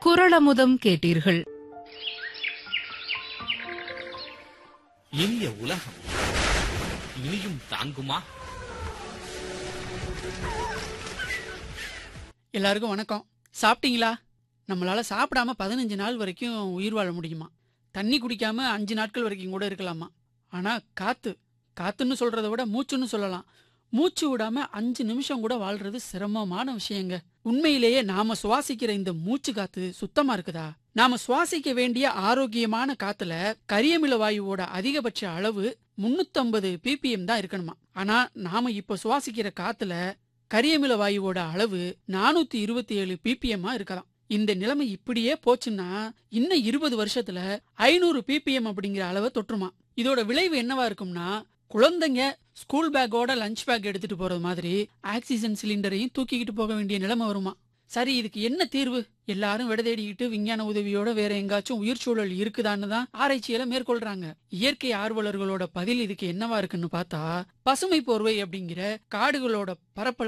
குரளமுதம் கேட்டீர்கள் இனிய உலகம் இனியும் தாங்குமா எல்லாருக்கும் வணக்கம் சாப்பிட்டீங்களா நம்மளால சாப்பிடாம பதினஞ்சு நாள் வரைக்கும் உயிர் வாழ முடியுமா தண்ணி குடிக்காம அஞ்சு நாட்கள் வரைக்கும் கூட இருக்கலாமா ஆனா காத்து காத்துன்னு சொல்றதை விட மூச்சுன்னு சொல்லலாம் மூச்சு விடாம அஞ்சு நிமிஷம் கூட வாழ்றது சிரமமான விஷயங்க உண்மையிலேயே நாம சுவாசிக்கிற இந்த மூச்சு காத்து சுத்தமா இருக்குதா நாம சுவாசிக்க வேண்டிய ஆரோக்கியமான காத்துல கரியமில வாயுவோட அதிகபட்ச அளவு 350 ppm தான் இருக்கணுமா ஆனா நாம இப்ப சுவாசிக்கிற காத்துல கரியமில வாயுவோட அளவு நானூத்தி இருபத்தி ஏழு பிபிஎம்மா இருக்கலாம் இந்த நிலைமை இப்படியே போச்சுன்னா இன்னும் இருபது வருஷத்துல ஐநூறு பிபிஎம் அப்படிங்கிற அளவை தொற்றுமா இதோட விளைவு என்னவா இருக்கும்னா குழந்தைங்க ஸ்கூல் பேக்கோட லஞ்ச் பேக் எடுத்துட்டு போறது மாதிரி ஆக்சிஜன் சிலிண்டரையும் தூக்கிக்கிட்டு போக வேண்டிய நிலைமை வருமா சரி இதுக்கு என்ன தீர்வு எல்லாரும் விட தேடிக்கிட்டு விஞ்ஞான உதவியோட வேற எங்காச்சும் உயிர் சூழல் இருக்குதான்னு தான் ஆராய்ச்சியில மேற்கொள்றாங்க இயற்கை ஆர்வலர்களோட பதில் இதுக்கு என்னவா இருக்குன்னு பார்த்தா பசுமை போர்வை அப்படிங்கிற காடுகளோட பரப்பளவு